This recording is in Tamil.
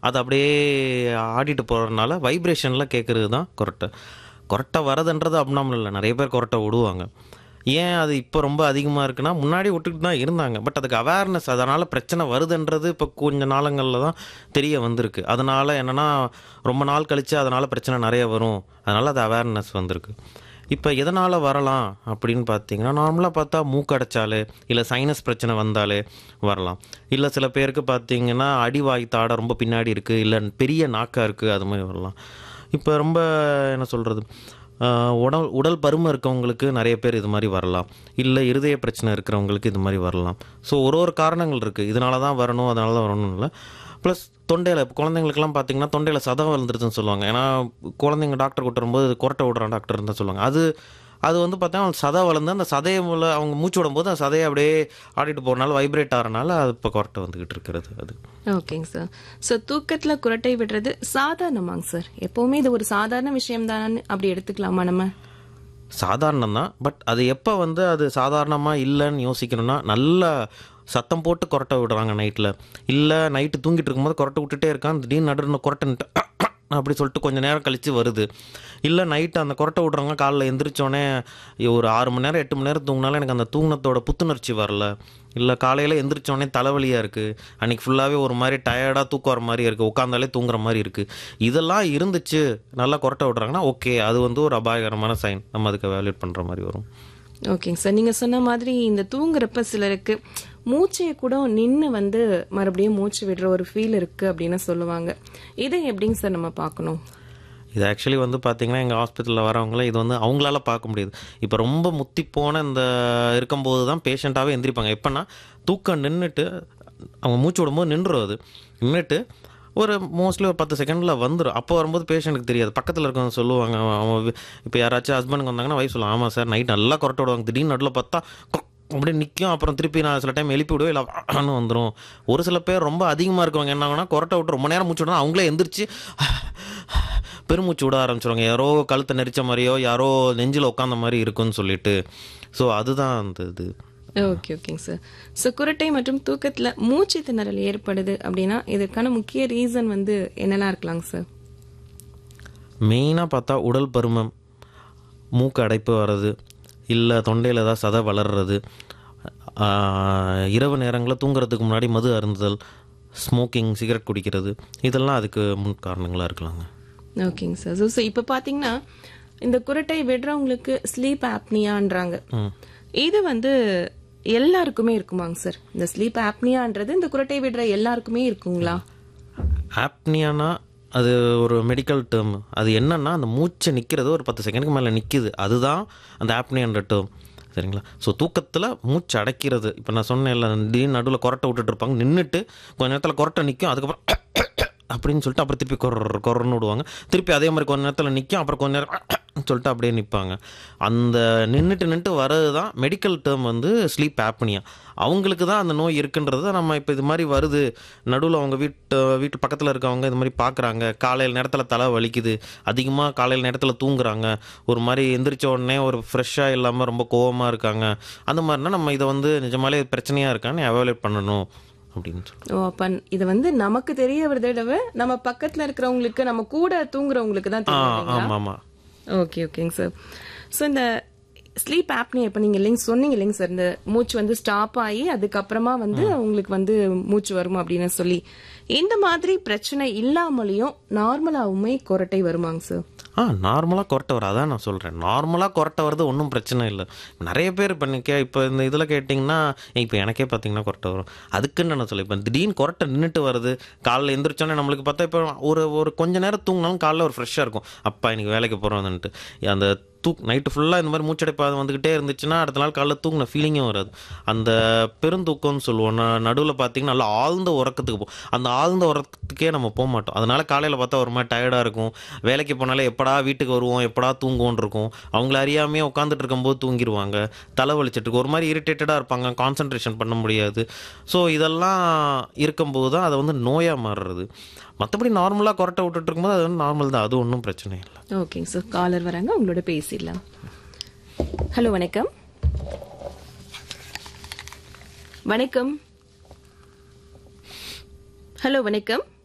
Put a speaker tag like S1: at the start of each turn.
S1: அது அப்படியே ஆடிட்டு போகிறதுனால வைப்ரேஷனில் கேட்குறது தான் கொரட்டை கொரட்டை வரதுன்றது அப்னாமல் இல்லை நிறைய பேர் கொரட்டை விடுவாங்க ஏன் அது இப்போ ரொம்ப அதிகமாக இருக்குன்னா முன்னாடி விட்டுக்கிட்டு தான் இருந்தாங்க பட் அதுக்கு அவேர்னஸ் அதனால் பிரச்சனை வருதுன்றது இப்போ கொஞ்ச நாளங்களில் தான் தெரிய வந்திருக்கு அதனால் என்னென்னா ரொம்ப நாள் கழித்து அதனால் பிரச்சனை நிறைய வரும் அதனால் அது அவேர்னஸ் வந்திருக்கு இப்போ எதனால் வரலாம் அப்படின்னு பார்த்தீங்கன்னா நார்மலாக பார்த்தா மூக்கடைச்சாலே இல்லை சைனஸ் பிரச்சனை வந்தாலே வரலாம் இல்லை சில பேருக்கு பார்த்தீங்கன்னா அடிவாய் தாடை ரொம்ப பின்னாடி இருக்குது இல்லை பெரிய நாக்காக இருக்குது அது மாதிரி வரலாம் இப்போ ரொம்ப என்ன சொல்கிறது உடல் உடல் பருமன் இருக்கவங்களுக்கு நிறைய பேர் இது மாதிரி வரலாம் இல்லை இருதய பிரச்சனை இருக்கிறவங்களுக்கு இது மாதிரி வரலாம் ஸோ ஒரு ஒரு காரணங்கள் இருக்குது இதனால தான் வரணும் அதனால தான் வரணும் இல்லை ப்ளஸ் தொண்டையில் இப்போ குழந்தைங்களுக்குலாம் பார்த்தீங்கன்னா தொண்டையில் சதம் வளர்ந்துருச்சுன்னு சொல்லுவாங்க ஏன்னா குழந்தைங்க டாக்டர் கூட்டு வரும்போது கொரட்டை விடுறான் டாக்டர் தான் சொல்லுவாங்க அது அது வந்து பார்த்தா சதை வளர்ந்து அந்த சதையை உள்ள அவங்க மூச்சு விடும்போது அந்த சதையை அப்படியே ஆடிட்டு போகிறனால வைப்ரேட் ஆகிறனால அது இப்போ கொரட்டை வந்துக்கிட்டு இருக்கிறது அது
S2: ஓகேங்க சார் ஸோ தூக்கத்துல குரட்டை விடுறது சாதாரணமாங்க சார் எப்பவுமே இது ஒரு சாதாரண விஷயம் தானே அப்படி எடுத்துக்கலாமா நம்ம
S1: சாதாரணம் தான் பட் அது எப்போ வந்து அது சாதாரணமாக இல்லைன்னு யோசிக்கணும்னா நல்லா சத்தம் போட்டு கொரட்டை விடுறாங்க நைட்டில் இல்லை நைட்டு தூங்கிட்டு இருக்கும்போது கொரட்டை விட்டுட்டே இருக்கான் திடீர்னு நடுன்னு கொரட்டை அப்படி சொல்லிட்டு கொஞ்சம் நேரம் கழித்து வருது இல்லை நைட்டு அந்த கொரட்டை விட்றவங்க காலைல எந்திரிச்சோடனே ஒரு ஆறு மணி நேரம் எட்டு மணி நேரம் தூங்கினாலும் எனக்கு அந்த தூங்கினத்தோட புத்துணர்ச்சி வரல இல்லை காலையில் எந்திரிச்சோடனே தலைவலியாக இருக்குது அன்றைக்கி ஃபுல்லாகவே ஒரு மாதிரி டயர்டாக தூக்கம் வர மாதிரி இருக்குது உட்காந்தாலே தூங்குற மாதிரி இருக்குது இதெல்லாம் இருந்துச்சு நல்லா கொரட்டை விட்றாங்கன்னா ஓகே அது வந்து ஒரு அபாயகரமான சைன் நம்ம அதுக்கு வேல்யூட் பண்ணுற மாதிரி வரும்
S2: ஓகேங்க சார் நீங்க சொன்ன மாதிரி இந்த தூங்குறப்ப சிலருக்கு மூச்சையை கூட நின்று வந்து மறுபடியும் மூச்சு விடுற ஒரு ஃபீல் இருக்கு அப்படின்னு சொல்லுவாங்க இதை எப்படிங்க சார் நம்ம பார்க்கணும்
S1: இது ஆக்சுவலி வந்து பார்த்தீங்கன்னா எங்கள் ஹாஸ்பிட்டலில் வரவங்கள இது வந்து அவங்களால பார்க்க முடியுது இப்போ ரொம்ப முத்தி போன இந்த இருக்கும்போது தான் பேஷண்ட்டாகவே எந்திரிப்பாங்க எப்போன்னா தூக்கம் நின்றுட்டு அவங்க மூச்சு விடும்போது நின்றுரும் அது நின்றுட்டு ஒரு மோஸ்ட்லி ஒரு பத்து செகண்டில் வந்துடும் அப்போ வரும்போது பேஷண்ட்டுக்கு தெரியாது பக்கத்தில் இருக்கவங்க சொல்லுவாங்க அவன் இப்போ யாராச்சும் ஹஸ்பண்டுக்கு வந்தாங்கன்னா வைஃப் சொல்லுவாங்க ஆமாம் சார் நைட் நல்லா கொரட்டை விடுவாங்க திடீர்னு நடுவில் பார்த்தா கொக் அப்படியே நிற்கும் அப்புறம் திருப்பி நான் சில டைம் எழுப்பி விடுவேன் இல்லை வந்துடும் ஒரு சில பேர் ரொம்ப அதிகமாக இருக்கவங்க என்ன ஆகுனா கொரட்டை விட்டு ரொம்ப நேரம் மூச்சு விடணும் அவங்களே எந்திரிச்சு பெருமூச்சு விட ஆரம்பிச்சிருவாங்க யாரோ கழுத்தை நெரிச்ச மாதிரியோ யாரோ நெஞ்சில் உட்காந்த மாதிரி இருக்குன்னு சொல்லிட்டு ஸோ அதுதான் அந்த இது
S2: ஓகே ஓகேங்க சார் ஸோ குரட்டை மற்றும் தூக்கத்துல மூச்சு திணறல் ஏற்படுது அப்படின்னா இதுக்கான முக்கிய ரீசன் வந்து என்னெல்லாம் இருக்கலாங்க சார்
S1: மெயினாக பார்த்தா உடல் பருமன் மூக்கு அடைப்பு வர்றது இல்லை தொண்டையில் ஏதாவது சதை வளர்றது ஆஹ், இரவு நேரங்களில் தூங்குறதுக்கு முன்னாடி மது அருந்துதல் ஸ்மோக்கிங் சிகரெட் குடிக்கிறது இதெல்லாம் அதுக்கு முன் காரணங்களாக இருக்கலாங்க
S2: ஓகேங்க சார் ஸோ இப்போ பார்த்தீங்கன்னா இந்த குரட்டை விடுறவங்களுக்கு ஸ்லீப் ஆப்னியான்றாங்க இது வந்து எல்லாருக்குமே இருக்குமாங்க சார் இந்த ஸ்லீப் ஆப்னியான்றது இந்த குரட்டை விடுற எல்லாருக்குமே இருக்குங்களா
S1: ஆப்னியானா அது ஒரு மெடிக்கல் டேர்ம் அது என்னன்னா அந்த மூச்சை நிற்கிறது ஒரு பத்து செகண்டுக்கு மேலே நிற்கிது அதுதான் அந்த ஆப்னியான்ற டேர்ம் சரிங்களா ஸோ தூக்கத்தில் மூச்சு அடைக்கிறது இப்போ நான் சொன்னேன்ல திடீர்னு நடுவில் கொரட்டை விட்டுட்டு இருப்பாங்க நின்றுட்டு கொஞ்ச நேரத்தில் கொரட்டை நிற்கும் அதுக்கப்புறம் அப்படின்னு சொல்லிட்டு அப்புறம் திருப்பி கொர கொரன்னு விடுவாங்க திருப்பி அதே மாதிரி கொஞ்ச நேரத்தில் நிற்கும் அப்புறம் கொஞ்ச நேரம் சொல்லிட்டு அப்படியே நிற்பாங்க அந்த நின்றுட்டு நின்றுட்டு வர்றது தான் மெடிக்கல் டேர்ம் வந்து ஸ்லீப் ஆப்னியா அவங்களுக்கு தான் அந்த நோய் இருக்குன்றத நம்ம இப்போ இது மாதிரி வருது நடுவில் அவங்க வீட்டு வீட்டு பக்கத்தில் இருக்கவங்க இது மாதிரி பார்க்குறாங்க காலையில் நேரத்தில் தலை வலிக்குது அதிகமாக காலையில் நேரத்தில் தூங்குறாங்க ஒரு மாதிரி எந்திரிச்ச உடனே ஒரு ஃப்ரெஷ்ஷாக இல்லாமல் ரொம்ப கோவமாக இருக்காங்க அந்த மாதிரினா நம்ம இதை வந்து நிஜமாலே பிரச்சனையாக இருக்கான்னு எவாலுவேட் பண்ணணும் அப்படின்னு சொல்லி
S2: ஓ அப்ப இது வந்து நமக்கு தெரிய விட நம்ம பக்கத்துல இருக்கிறவங்களுக்கு நம்ம கூட தூங்குறவங்களுக்கு தான்
S1: ஆ
S2: தெரியும்
S1: ஆமாம் ஆமாம்
S2: ஓகே ஓகேங்க சார் ஸோ இந்த ஸ்லீப் ஆப்னி இப்போ நீங்கள் இல்லைங்க சொன்னீங்க இல்லைங்க சார் இந்த மூச்சு வந்து ஸ்டாப் ஆகி அதுக்கப்புறமா வந்து உங்களுக்கு வந்து மூச்சு வரும் அப்படின்னு சொல்லி இந்த மாதிரி பிரச்சனை இல்லாமலேயும் நார்மலாவுமே கொரட்டை வருமாங்க சார்
S1: ஆ நார்மலாக கொரட்டை வரும் அதான் நான் சொல்கிறேன் நார்மலாக கொரட்டை வருது ஒன்றும் பிரச்சனை இல்லை நிறைய பேர் இப்போ கே இப்போ இந்த இதில் கேட்டிங்கன்னா இப்போ எனக்கே பார்த்தீங்கன்னா கொரட்டை வரும் அதுக்குன்னு நான் சொல்ல இப்போ திடீர்னு கொரட்டை நின்றுட்டு வருது காலைல எந்திரிச்சோன்னே நம்மளுக்கு பார்த்தா இப்போ ஒரு ஒரு கொஞ்ச நேரம் தூங்கினாலும் காலைல ஒரு ஃப்ரெஷ்ஷாக இருக்கும் அப்பா இன்னைக்கு வேலைக்கு போகிறோம்னுட்டு அந்த தூக் நைட்டு ஃபுல்லாக இந்த மாதிரி மூச்சடைப்பாக வந்துக்கிட்டே இருந்துச்சுன்னா அடுத்த நாள் காலைல தூங்கின ஃபீலிங்கும் வராது அந்த பெருந்தூக்கம்னு சொல்லுவோம் நான் நடுவில் பார்த்தீங்கன்னா நல்லா ஆழ்ந்த உறக்கத்துக்கு போ அந்த ஆழ்ந்த உறக்கத்துக்கே நம்ம போக மாட்டோம் அதனால காலையில் பார்த்தா ஒரு மாதிரி டயர்டாக இருக்கும் வேலைக்கு போனாலே எப்படா வீட்டுக்கு வருவோம் எப்படா தூங்குவோன்னு இருக்கும் அவங்கள அறியாமையே உட்காந்துட்டு இருக்கும்போது தூங்கிடுவாங்க தலை வலிச்சிட்டு இருக்கும் ஒரு மாதிரி இரிட்டேட்டடாக இருப்பாங்க கான்சன்ட்ரேஷன் பண்ண முடியாது ஸோ இதெல்லாம் இருக்கும்போது தான் அதை வந்து நோயாக மாறுறது மற்றபடி நார்மலாக கொரட்டை விட்டுட்டு இருக்கும்போது அது வந்து நார்மல் தான் அது ஒன்றும் பிரச்சனை இல்லை
S2: ஓகேங்க சார் காலர் வராங்க அவங்களோட பேசிடலாம் ஹலோ வணக்கம் வணக்கம் ஹலோ வணக்கம்